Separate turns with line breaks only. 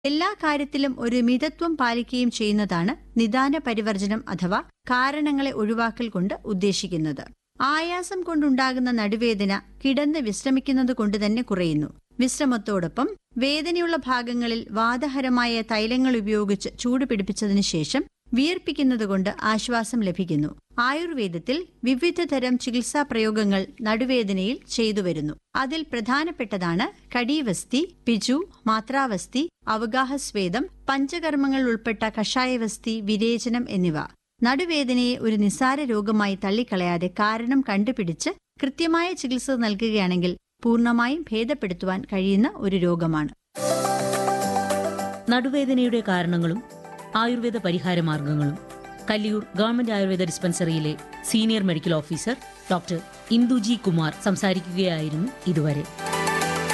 എല്ലാ കാര്യത്തിലും ഒരു മിതത്വം പാലിക്കുകയും ചെയ്യുന്നതാണ് നിദാന പരിവർജനം അഥവാ കാരണങ്ങളെ ഒഴിവാക്കൽ കൊണ്ട് ഉദ്ദേശിക്കുന്നത് ആയാസം കൊണ്ടുണ്ടാകുന്ന നടുവേദന കിടന്ന് വിശ്രമിക്കുന്നത് കൊണ്ട് തന്നെ കുറയുന്നു വിശ്രമത്തോടൊപ്പം വേദനയുള്ള ഭാഗങ്ങളിൽ വാതഹരമായ തൈലങ്ങൾ ഉപയോഗിച്ച് ചൂട് പിടിപ്പിച്ചതിനു ശേഷം വിയർപ്പിക്കുന്നതുകൊണ്ട് ആശ്വാസം ലഭിക്കുന്നു ആയുർവേദത്തിൽ വിവിധതരം ചികിത്സാ പ്രയോഗങ്ങൾ നടുവേദനയിൽ ചെയ്തുവരുന്നു അതിൽ പ്രധാനപ്പെട്ടതാണ് കടീവസ്തി പിജു മാത്രാവസ്തി അവഗാഹസ്വേദം പഞ്ചകർമ്മങ്ങൾ ഉൾപ്പെട്ട കഷായവസ്തി വിരേചനം എന്നിവ നടുവേദനയെ ഒരു നിസ്സാര രോഗമായി തള്ളിക്കളയാതെ കാരണം കണ്ടുപിടിച്ച് കൃത്യമായ ചികിത്സ നൽകുകയാണെങ്കിൽ പൂർണ്ണമായും ഭേദപ്പെടുത്തുവാൻ കഴിയുന്ന ഒരു രോഗമാണ്
നടുവേദനയുടെ കാരണങ്ങളും ആയുർവേദ പരിഹാര മാർഗങ്ങളും കല്ലിയൂർ ഗവൺമെന്റ് ആയുർവേദ ഡിസ്പെൻസറിയിലെ senior medical officer doctor Induji Kumar സംസാരിക്കുകയായിരുന്നു ഇതുവരെ